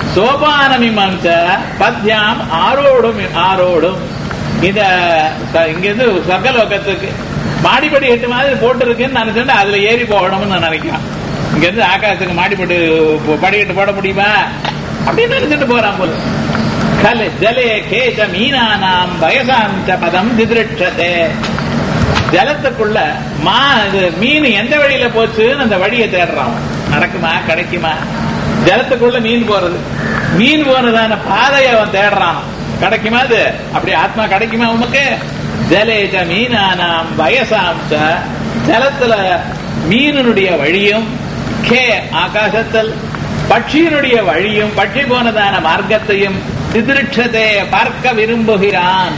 சோபான மீமாம்ச பத்யாம் ஆரோடும் ஆரோடும் இந்த இங்கிருந்து சொர்க்கலோகத்துக்கு மாடிப்படி எட்டு மாதிரி போட்டு இருக்குன்னு நினைச்சுட்டு அதுல ஏறி போகணும்னு நான் நினைக்கிறேன் இங்க இருந்து ஆகாசத்துக்கு மாடிப்பட்டு படிக்கட்டு போட முடியுமா அப்படின்னு நினைச்சிட்டு போறான் போல கல் ஜலே கேச மீனானாம் பயசாந்த பதம் திதிருட்சதே ஜலத்துக்குள்ள மா இது மீன் எந்த வழியில போச்சுன்னு அந்த வழியை தேடுறான் நடக்குமா கிடைக்குமா ஜலத்துக்குள்ள மீன் போறது மீன் போனதான பாதையை அவன் தேடுறான் கிடைக்குமா அது அப்படி ஆத்மா கிடைக்குமா உமக்கு ஜலேஜ மீனானாம் வயசாம்ச ஜலத்துல மீனுடைய வழியும் கே ஆகாசத்தில் பட்சியினுடைய வழியும் பட்சி போனதான மார்க்கத்தையும் சிதிருட்சத்தை பார்க்க விரும்புகிறான்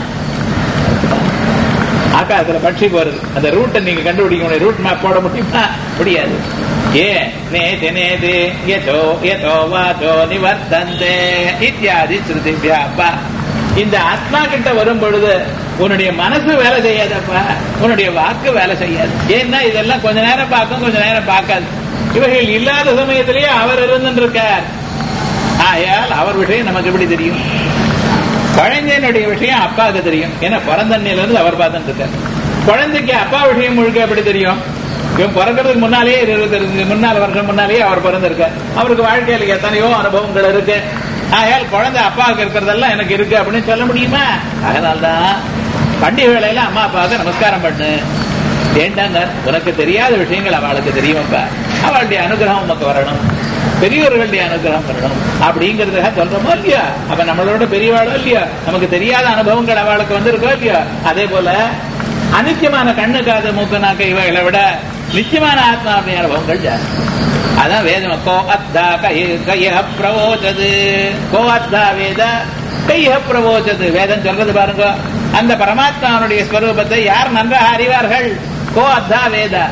ஆகாசத்துல பட்சி போறது அந்த ரூட்டை நீங்க கண்டுபிடிக்க முடியும் ரூட் மேப் போட முடியுமா முடியாது ஏ நேதி நேதி யதோ யதோ வாதோ நிவர்த்தந்தே இத்தியாதி ஸ்ருதிபியாப்பா இந்த ஆத்மா கிட்ட வரும் பொழுது உன்னுடைய மனசு வேலை செய்யாதப்பா உன்னுடைய வாக்கு வேலை செய்யாது ஏன்னா இதெல்லாம் கொஞ்ச நேரம் பார்க்கும் கொஞ்ச நேரம் பார்க்காது இவர்கள் இல்லாத சமயத்திலேயே அவர் இருந்துட்டு இருக்கார் ஆயால் அவர் விஷயம் நமக்கு எப்படி தெரியும் குழந்தையினுடைய விஷயம் அப்பாவுக்கு தெரியும் ஏன்னா பிறந்தண்ணில இருந்து அவர் பார்த்துட்டு இருக்கார் குழந்தைக்கு அப்பா விஷயம் முழுக்க எப்படி தெரியும் இவன் பிறக்கிறதுக்கு முன்னாலேயே இருபத்தி முன்னால வருஷம் முன்னாலேயே அவர் பிறந்திருக்கார் அவருக்கு வாழ்க்கையில எத்தனையோ அனுபவங்கள் இருக்கு ஆகையால் குழந்தை அப்பாவுக்கு இருக்கிறதெல்லாம் எனக்கு இருக்கு அப்படின்னு சொல்ல முடியுமா அதனால்தான் பண்டிகை வேலையில அம்மா அப்பாவுக்கு நமஸ்காரம் பண்ணு ஏண்டாங்க உனக்கு தெரியாத விஷயங்கள் அவளுக்கு தெரியுமாப்பா அவளுடைய அனுகிரகம் உனக்கு வரணும் பெரியவர்களுடைய அனுகிரகம் வரணும் அப்படிங்கறதுக்காக சொல்றோமோ இல்லையா அப்ப நம்மளோட பெரியவாளோ இல்லையா நமக்கு தெரியாத அனுபவங்கள் அவளுக்கு வந்து இருக்கோ இல்லையா அதே போல அனித்தியமான கண்ணு காது மூக்கு நாக்க இவைகளை விட நிச்சயமான ஆத்மாவுடைய அனுபவங்கள் ஜாஸ்தி அதான் வேதம் கோ அத்தா கைய பிரவோச்சது கோ அத்தா வேத கைய பிரவோச்சது வேதம் சொல்றது பாருங்க அந்த பரமாத்மாவுடைய ஸ்வரூபத்தை யார் நன்றாக அறிவார்கள் கோ அத்தா வேத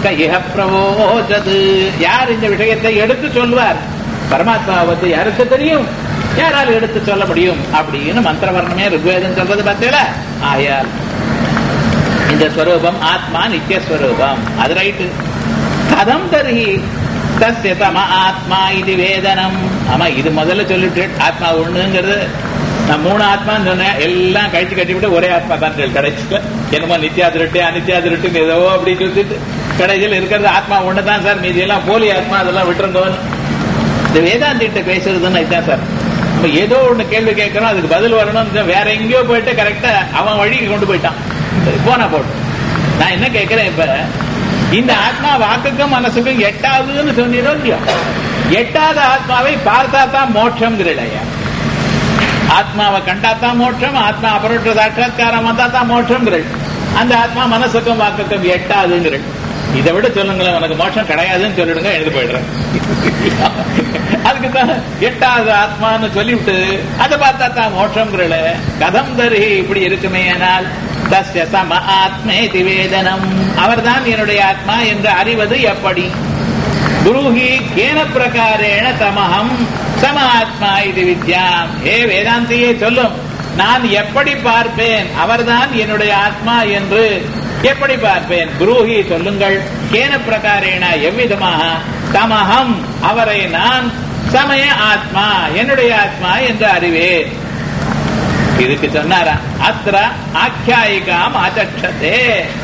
இஹ பிரவோச்சது யார் இந்த விஷயத்தை எடுத்து சொல்வார் பரமாத்மாவை பத்தி யாருக்கு தெரியும் யாரால் எடுத்து சொல்ல முடியும் அப்படின்னு மந்திரவர்ணமே ருக்வேதம் சொல்றது பார்த்தீங்களா ஆயால் இந்த ஸ்வரூபம் ஆத்மா நித்தியஸ்வரூபம் அது ரைட்டு கதம் தருகி தஸ்ய தம ஆத்மா இது வேதனம் ஆமா இது முதல்ல சொல்லிட்டு ஆத்மா ஒண்ணுங்கிறது நான் மூணு ஆத்மான்னு சொன்னேன் எல்லாம் கழிச்சு கட்டிவிட்டு ஒரே ஆத்மா தான் கடைசியில் என்னமோ நித்யா திருட்டு அனித்யா திருட்டு ஏதோ அப்படி சொல்லிட்டு கடைசியில் இருக்கிறது ஆத்மா ஒண்ணு தான் சார் மீதி எல்லாம் போலி ஆத்மா அதெல்லாம் விட்டுருந்தோன்னு இந்த வேதாந்திட்ட பேசுறதுன்னு இதுதான் சார் நம்ம ஏதோ ஒண்ணு கேள்வி கேட்கறோம் அதுக்கு பதில் வரணும் வேற எங்கேயோ போயிட்டு கரெக்டா அவன் வழிக்கு கொண்டு போயிட்டான் போனா போட்டு நான் என்ன கேட்கிறேன் இப்ப இந்த ஆத்மா வாக்குக்கும் மனசுக்கும் எட்டாவதுன்னு சொன்னீரோ இல்லையோ எட்டாவது ஆத்மாவை பார்த்தா தான் மோட்சம்ங்கிறடையா ஆத்மாவை கண்டாத்தான் மோட்சம் ஆத்மா அபரோட்ட சாட்சாத்காரம் வந்தா தான் மோட்சம்ங்கிறள் அந்த ஆத்மா மனசுக்கும் வாக்குக்கும் எட்டாதுங்கிறள் இதை விட சொல்லுங்களேன் உனக்கு மோட்சம் கிடையாதுன்னு சொல்லிடுங்க எழுதி போயிடுறேன் அதுக்கு தான் எட்டாவது ஆத்மான்னு சொல்லிவிட்டு அதை பார்த்தா தான் மோட்சம்ங்கிறல கதம் தருகி இப்படி இருக்குமே ஆனால் தஸ்ய சம ஆத்மே திவேதனம் அவர்தான் என்னுடைய ஆத்மா என்று அறிவது எப்படி குருஹி கேன பிரகாரேண தமஹம் சம ஆத்மா இது வித்யாம் ஏ வேதாந்தியே சொல்லும் நான் எப்படி பார்ப்பேன் அவர்தான் என்னுடைய ஆத்மா என்று எப்படி பார்ப்பேன் குருஹி சொல்லுங்கள் கேன பிரகாரேன எவ்விதமாக தமஹம் அவரை நான் சமய ஆத்மா என்னுடைய ஆத்மா என்று அறிவேன் இதுக்கு சொன்னாரா அத்திர ஆக்கியாயிகாம் ஆச்சக்ஷதே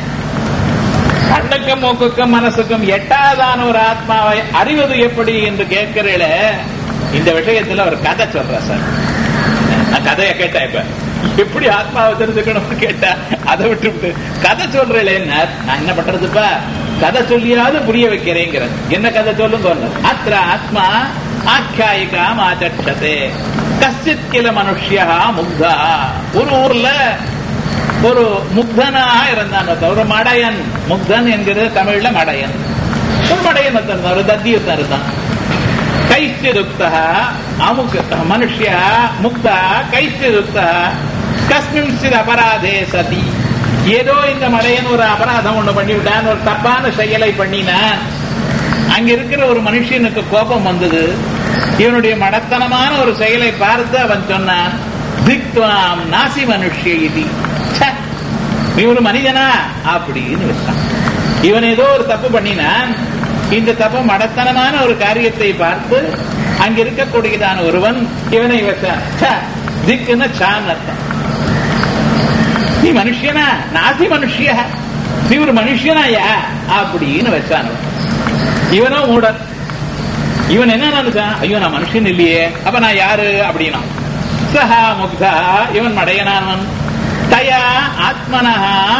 கண்ணுக்கும் மூக்குக்கும் மனசுக்கும் எட்டாதான ஒரு ஆத்மாவை அறிவது எப்படி என்று கேட்கிறீல இந்த விஷயத்துல ஒரு கதை சொல்ற சார் நான் கதையை கேட்டேன் இப்ப எப்படி ஆத்மாவை தெரிஞ்சுக்கணும்னு கேட்டா அதை விட்டு கதை சொல்றேன் நான் என்ன பண்றதுப்பா கதை சொல்லியாவது புரிய வைக்கிறேங்கிற என்ன கதை சொல்லும் அத்திர ஆத்மா ஆக்கியாயிகாம் ஆச்சக்ஷதே கஷ்டித் கில மனுஷியா முக்தா ஒரு ஊர்ல ஒரு முக்தனாக இருந்தான் ஒரு மடையன் முக்தன் என்கிறது தமிழ்ல மடையன் ஒரு மடையன் இருந்தான் ஒரு தத்தியத்தான் இருந்தான் கைஸ்திருக்தா அமுக மனுஷியா முக்தா கைஸ்திருக்தா கஸ்மின் சிறு அபராதே சதி ஏதோ இந்த மடையன் ஒரு அபராதம் ஒண்ணு பண்ணிவிட்டான் ஒரு தப்பான செயலை பண்ணினான் அங்க இருக்கிற ஒரு மனுஷனுக்கு கோபம் வந்தது இவனுடைய மடத்தனமான ஒரு செயலை பார்த்து அவன் சொன்னான் திக்வாம் நாசி மனுஷிய இது நீ ஒரு மனிதனா அப்படின்னு வச்சான் இவன் ஏதோ ஒரு தப்பு பண்ணினான் இந்த தப்பு மடத்தனமான ஒரு காரியத்தை பார்த்து அங்க இருக்கக்கூடியதான ஒருவன் இவனை வச்சான் திக்குன்னு சான் அர்த்தம் நீ மனுஷனா நாசி மனுஷிய நீ ஒரு மனுஷனாயா அப்படின்னு வச்சான் இவனும் மூடன் இவன் என்ன நினைச்சான் ஐயோ நான் மனுஷன் இல்லையே அப்ப நான் யாரு அப்படின்னா சஹா முக்தா இவன் மடையனானவன் தயா ஆத்மனா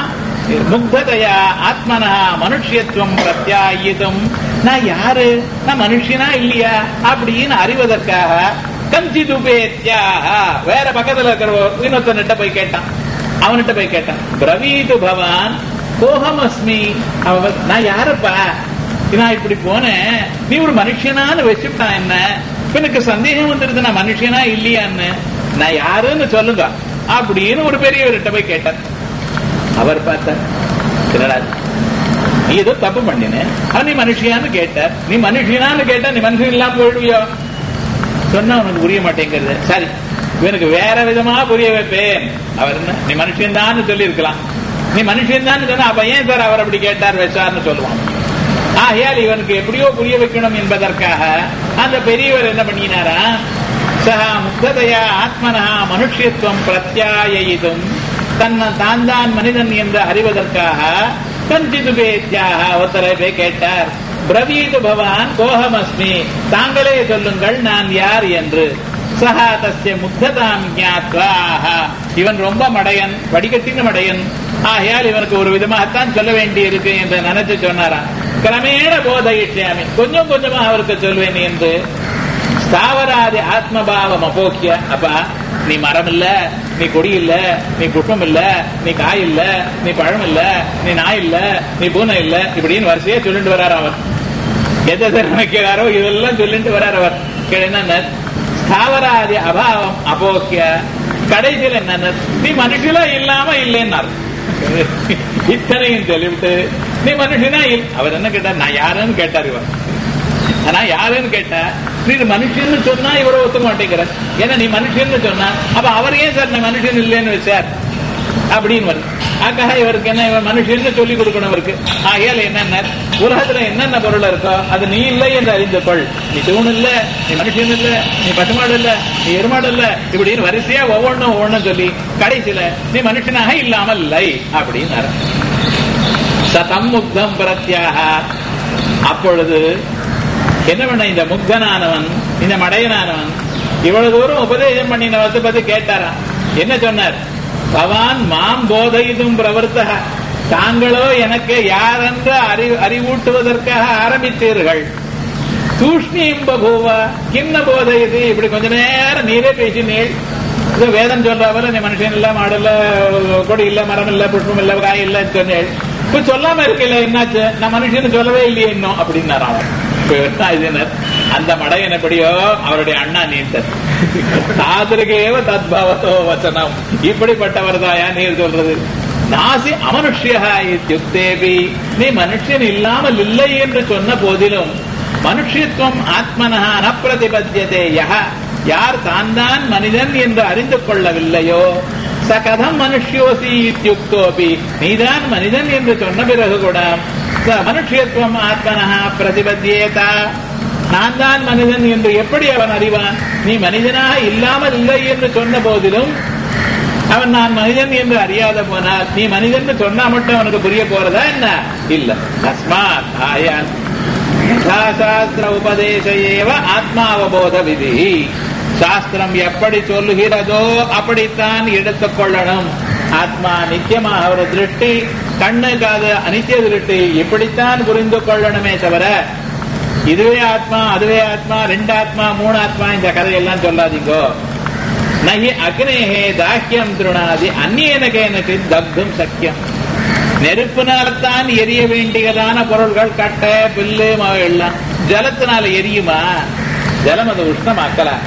முக்ததையா ஆத்மனா மனுஷியத்துவம் பிரத்யாயிதம் நான் யாரு நான் மனுஷனா இல்லையா அப்படின்னு அறிவதற்காக கஞ்சித் உபேத்தியாக வேற பக்கத்துல இருக்கிற இன்னொருத்தன்கிட்ட போய் கேட்டான் அவன்கிட்ட போய் கேட்டான் பிரவீது பவான் கோஹம் அஸ்மி அவ நான் யாருப்பா நான் இப்படி போனேன் நீ ஒரு மனுஷனான்னு வச்சுட்டான் என்ன எனக்கு சந்தேகம் வந்துருது நான் மனுஷனா இல்லையான்னு நான் யாருன்னு சொல்லுங்க அப்படின்னு ஒரு பெரியவர்கிட்ட போய் கேட்டார் அவர் பார்த்தார் என்னடா நீ ஏதோ தப்பு பண்ணின நீ மனுஷியான்னு கேட்டார் நீ மனுஷியான்னு கேட்டா நீ மனுஷன் இல்லாம போயிடுவியோ சொன்னா உனக்கு புரிய மாட்டேங்கிறது சரி இவனுக்கு வேற விதமா புரிய வைப்பேன் அவர் என்ன நீ மனுஷன் தான் சொல்லி இருக்கலாம் நீ மனுஷன் தான் சொன்னா அப்ப ஏன் சார் அவர் அப்படி கேட்டார் வச்சார்னு சொல்லுவான் ஆகையால் இவனுக்கு எப்படியோ புரிய வைக்கணும் என்பதற்காக அந்த பெரியவர் என்ன பண்ணினாரா சக முக்ததையா ஆத்மனா மனுஷத்துவம் பிரத்யாயிதும் தன்னை தான் தான் மனிதன் என்று அறிவதற்காக கஞ்சிது பேத்தியாக ஒருத்தரை போய் கேட்டார் பிரவீது பவான் கோஹமஸ்மி தாங்களே சொல்லுங்கள் நான் யார் என்று சஹா தஸ்ய முக்ததாம் ஞாத்வாஹ இவன் ரொம்ப மடையன் வடிகட்டின மடையன் ஆகையால் இவனுக்கு ஒரு விதமாகத்தான் சொல்ல வேண்டி இருக்கு என்று நினைச்சு சொன்னாராம் கிரமேண போதயிஷ்யாமி கொஞ்சம் கொஞ்சமா அவருக்கு சொல்வேன் என்று ஸ்தாவராதி ஆத்மபாவம் அபோக்கிய அப்பா நீ மரம் இல்ல நீ கொடி இல்ல நீ புஷ்பம் இல்ல நீ காய் இல்ல நீ பழம் இல்ல நீ நாய் இல்ல நீ பூனை இல்ல இப்படின்னு வரிசையா சொல்லிட்டு வர்றார் அவர் எதை நினைக்கிறாரோ இதெல்லாம் சொல்லிட்டு வர்றார் அவர் என்ன ஸ்தாவராதி அபாவம் அபோக்கிய கடைசியில் என்ன நீ மனுஷல இல்லாம இல்லைன்னார் இத்தனையும் சொல்லிவிட்டு நீ மனுஷனா இல் அவர் என்ன கேட்டார் நான் யாருன்னு கேட்டார் இவர் ஆனா யாருன்னு கேட்டா நீ மனுஷன்னு சொன்னா இவரை ஒத்துக்க மாட்டேங்கிறார் ஏன்னா நீ மனுஷன்னு சொன்னா அப்ப அவர் ஏன் சார் நான் மனுஷன் இல்லைன்னு வச்சார் அப்படின்னு வருது ஆக்காக இவருக்கு என்ன இவர் மனுஷன்னு சொல்லி கொடுக்கணும் இவருக்கு ஆகையால என்னென்ன உலகத்துல என்னென்ன பொருள் இருக்கோ அது நீ இல்லை என்று அறிந்து கொள் நீ தூண் இல்ல நீ மனுஷன் இல்ல நீ பசுமாடு இல்ல நீ எருமாடு இல்ல இப்படின்னு வரிசையா ஒவ்வொன்றும் ஒவ்வொன்றும் சொல்லி கடைசியில நீ மனுஷனாக இல்லாமல் இல்லை அப்படின்னு சதம் முக்தம் பிரத்யாக அப்பொழுது என்ன பண்ண இந்த முக்தனானவன் இந்த மடையனானவன் இவ்வளவு தூரம் உபதேசம் பண்ணினவத்தை பத்தி கேட்டாராம் என்ன சொன்னார் பவான் மாம் போதையிதும் பிரவர்த்தக தாங்களோ எனக்கு யாரென்று அறி அறிவூட்டுவதற்காக ஆரம்பித்தீர்கள் தூஷ்ணீம் பகூவ கிண்ண போதை இது இப்படி கொஞ்ச நேரம் நீரே பேசினீள் இது வேதம் சொல்றவர நீ மனுஷன் இல்ல மாடு இல்ல கொடி இல்ல மரம் இல்ல புஷ்பம் இல்ல காய் இல்லன்னு சொன்னேள் இப்ப சொல்லாம இருக்கல என்னாச்சு நான் மனுஷன் சொல்லவே இல்லையே இன்னும் அப்படின்னாரு அவன் இப்ப என்ன இதுனர் அந்த மடையன் எப்படியோ அவருடைய அண்ணா நீந்தர் தாதிருகேவ தத்பவத்தோ வச்சனம் இப்படிப்பட்டவர் தாயா நீர் சொல்றது நாசி அமனுஷ்யா இத்தியுக்தேபி நீ மனுஷன் இல்லாமல் இல்லை என்று சொன்ன போதிலும் மனுஷத்துவம் ஆத்மனஹா ந பிரதிபத்தியதே யஹ யார் தான் தான் மனிதன் என்று அறிந்து கொள்ளவில்லையோ சகதம் மனுஷ்யோசி இத்தியுக்தோபி நீதான் மனிதன் என்று சொன்ன பிறகு கூட ச மனுஷ்யத்துவம் ஆத்மனஹா பிரதிபத்தியேதா நான் தான் மனிதன் என்று எப்படி அவன் அறிவான் நீ மனிதனாக இல்லாமல் இல்லை என்று சொன்ன போதிலும் அவன் நான் மனிதன் என்று அறியாத போனால் நீ மனிதன் சொன்னா மட்டும் அவனுக்கு புரிய போறதா என்ன இல்ல தஸ்மாத் ஆயான் சாஸ்திர உபதேச ஏவ ஆத்மாவபோத விதி சாஸ்திரம் எப்படி சொல்லுகிறதோ அப்படித்தான் எடுத்துக் கொள்ளணும் ஆத்மா நித்தியமாக ஒரு திருஷ்டி கண்ணு காது அனித்திய திருஷ்டி இப்படித்தான் புரிந்து கொள்ளணுமே தவிர இதுவே ஆத்மா அதுவே ஆத்மா ரெண்டு ஆத்மா மூணு ஆத்மா இந்த கதையெல்லாம் சொல்லாதீங்கோ நகி அக்னேகே தாக்கியம் திருணாதி அந்நியனகேனக்கு தக்தும் சக்கியம் நெருப்பினால்தான் எரிய வேண்டியதான பொருள்கள் கட்டை பில்லு மாவு எல்லாம் ஜலத்தினால எரியுமா ஜலம் அது உஷ்ணமாக்கலாம்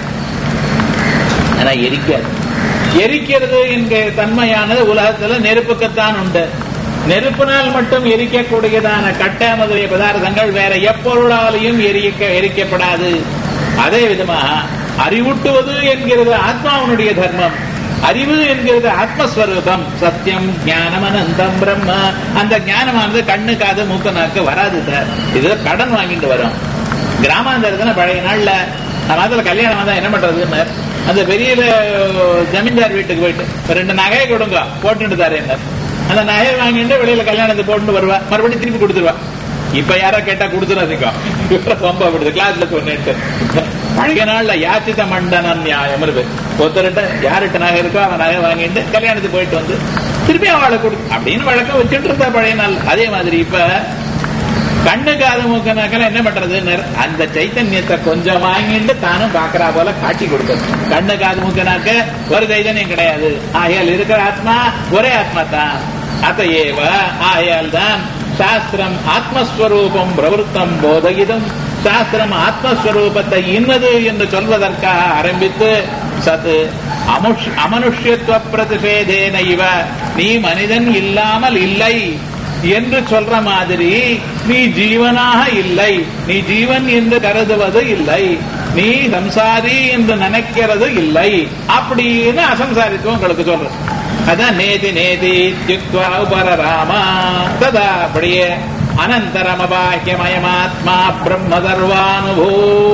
ஆனா எரிக்காது எரிக்கிறது என்கிற தன்மையானது உலகத்துல நெருப்புக்குத்தான் உண்டு நெருப்பினால் மட்டும் எரிக்கக்கூடியதான கட்ட முதலிய பதார்த்தங்கள் வேற எப்பொருளாலையும் எரிக்க எரிக்கப்படாது அதே விதமாக அறிவூட்டுவது என்கிறது ஆத்மாவனுடைய தர்மம் அறிவு என்கிறது ஆத்மஸ்வரூபம் சத்தியம் ஞானம் அனந்தம் பிரம்ம அந்த ஞானமானது கண்ணு காது மூக்கு நாக்கு வராது சார் இது கடன் வாங்கிட்டு வரும் கிராமாந்தரத்துல பழைய நாள்ல நம்ம அதுல கல்யாணம் வந்தா என்ன பண்றதுன்னு அந்த பெரிய ஜமீன்தார் வீட்டுக்கு போயிட்டு ஒரு ரெண்டு நகையை கொடுங்க போட்டுட்டு தரேன் அந்த நகையை வாங்கிட்டு வெளியில கல்யாணத்தை போட்டு வருவா மறுபடியும் திருப்பி கொடுத்துருவா இப்ப யாரோ கேட்டா கொடுத்துறாதீங்க ரொம்ப விடுது கிளாஸ்ல சொன்னேன்ட்டு பழைய நாள்ல யாச்சித மண்டனம் நியாயம் இருக்கு ஒருத்தர்கிட்ட யார்கிட்ட நகை இருக்கோ அவன் நகை வாங்கிட்டு கல்யாணத்துக்கு போயிட்டு வந்து திருப்பி அவளை கொடு அப்படின்னு வழக்கம் வச்சுட்டு இருந்தா பழைய நாள் அதே மாதிரி இப்ப கண்ணு காது மூக்கனாக்கெல்லாம் என்ன பண்றது அந்த சைத்தன்யத்தை கொஞ்சம் வாங்கிட்டு தானும் பாக்குறா போல காட்சி கொடுக்கணும் கண்ணு காது மூக்கனாக்க ஒரு சைதன்யம் கிடையாது ஆகையால் இருக்கிற ஆத்மா ஒரே ஆத்மா தான் அத்தையேவ ஆகையால் தான் சாஸ்திரம் ஆத்மஸ்வரூபம் பிரவருத்தம் போதகிதம் சாஸ்திரம் ஆத்மஸ்வரூபத்தை இன்னது என்று சொல்வதற்காக ஆரம்பித்து சத்து அமுஷ் அமனுஷ்யத்துவ பிரதிஷேதேன இவ நீ மனிதன் இல்லாமல் இல்லை என்று சொல்ற மாதிரி நீ ஜீவனாக இல்லை நீ ஜீவன் என்று கருதுவது இல்லை நீ சம்சாரி என்று நினைக்கிறது இல்லை அப்படின்னு அசம்சாரித்துவம் உங்களுக்கு சொல்றது அதான் நேதி நேதி தியுக்வா உபரராமா ததா அப்படியே அனந்தரமபாக்கியமயமாத்மா பிரம்ம சர்வானுபூ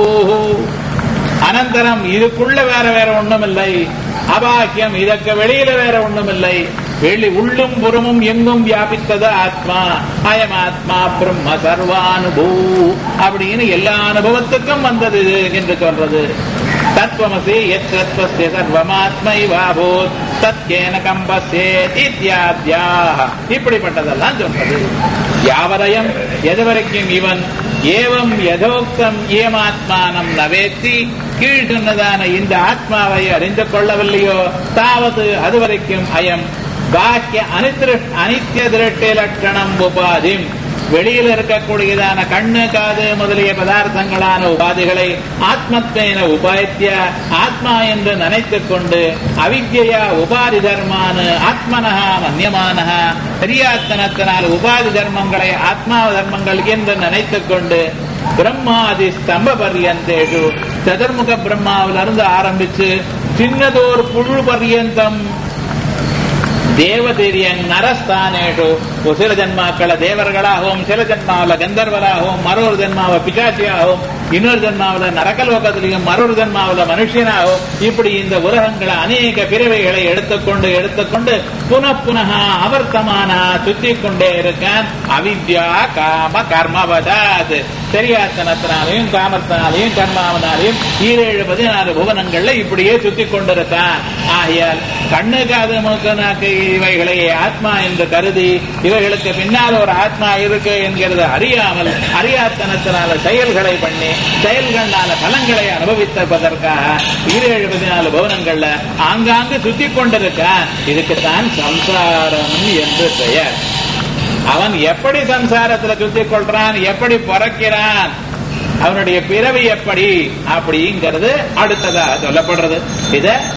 அனந்தரம் இதுக்குள்ள வேற வேற ஒண்ணும் இல்லை அபாக்கியம் இதற்கு வெளியில வேற ஒண்ணும் இல்லை வெளி உள்ளும் புறமும் எங்கும் வியாபித்தது ஆத்மா அயம் ஆத்மா பிரம்ம சர்வானுபூ அப்படின்னு எல்லா அனுபவத்துக்கும் வந்தது இது என்று சொல்றது தத்துவமசி எத் தத்துவஸ்ய சர்வமாத்மைவாபூத் தத்கேன கம்பஸ்யே இத்தியாத்யா இப்படிப்பட்டதெல்லாம் சொல்றது யாவரையும் எது வரைக்கும் இவன் ஏவம் யதோக்தம் ஏமாத்மானம் நவேத்தி கீழ் சொன்னதான இந்த ஆத்மாவை அறிந்து கொள்ளவில்லையோ தாவது அதுவரைக்கும் அயம் பாக்கிய அனித்திர அனித்திய திருஷ்டி லட்சணம் உபாதிம் வெளியில் இருக்கக்கூடியதான கண்ணு காது முதலிய பதார்த்தங்களான உபாதிகளை ஆத்மத்வேன உபாயத்திய ஆத்மா என்று நினைத்துக் கொண்டு அவித்யா உபாதி தர்மானு ஆத்மனஹா மன்யமானஹா பெரியாத்தனத்தினால் உபாதி தர்மங்களை ஆத்மா தர்மங்கள் என்று நினைத்துக் கொண்டு பிரம்மாதி ஸ்தம்ப பர்யந்தேஷு சதுர்முக பிரம்மாவிலிருந்து ஆரம்பிச்சு சின்னதோர் புழு பர்யந்தம் தேவதீரியன் நரஸ்தானேஷு ஒரு சில ஜன்மாக்கள தேவர்களாகவும் சில ஜன்மாவில கந்தர்வராகவும் மற்றொரு ஜன்மாவ பிசாசியாகவும் இன்னொரு ஜன்மாவில நரகலோகத்திலையும் மற்றொரு ஜன்மாவில மனுஷனாகவும் இப்படி இந்த உலகங்களை அநேக பிறவைகளை எடுத்துக்கொண்டு எடுத்துக்கொண்டு புன புனக அவர்த்தமான சுத்தி கொண்டே இருக்கான் அவித்யா காம கர்மவதாத் தெரியாத்தனத்தினாலையும் காமத்தினாலையும் கர்மாவனாலையும் ஈரேழு பதினாறு புவனங்கள்ல இப்படியே சுத்தி கொண்டிருக்கான் ஆகையால் கண்ணு காது மூக்கு நாக்கு இவைகளை ஆத்மா என்று கருதி இவைகளுக்கு பின்னால் ஒரு ஆத்மா இருக்கு என்கிறது அறியாமல் அறியாத்தனத்தினால செயல்களை பண்ணி செயல்களால பலன்களை அனுபவித்ததற்காக ஈரேழு பதினாலு பவனங்கள்ல ஆங்காங்கு சுத்தி கொண்டிருக்கான் இதுக்குத்தான் சம்சாரம் என்று பெயர் அவன் எப்படி சம்சாரத்துல சுத்தி கொள்றான் எப்படி பிறக்கிறான் அவனுடைய பிறவி எப்படி அப்படிங்கிறது அடுத்ததா சொல்லப்படுறது இத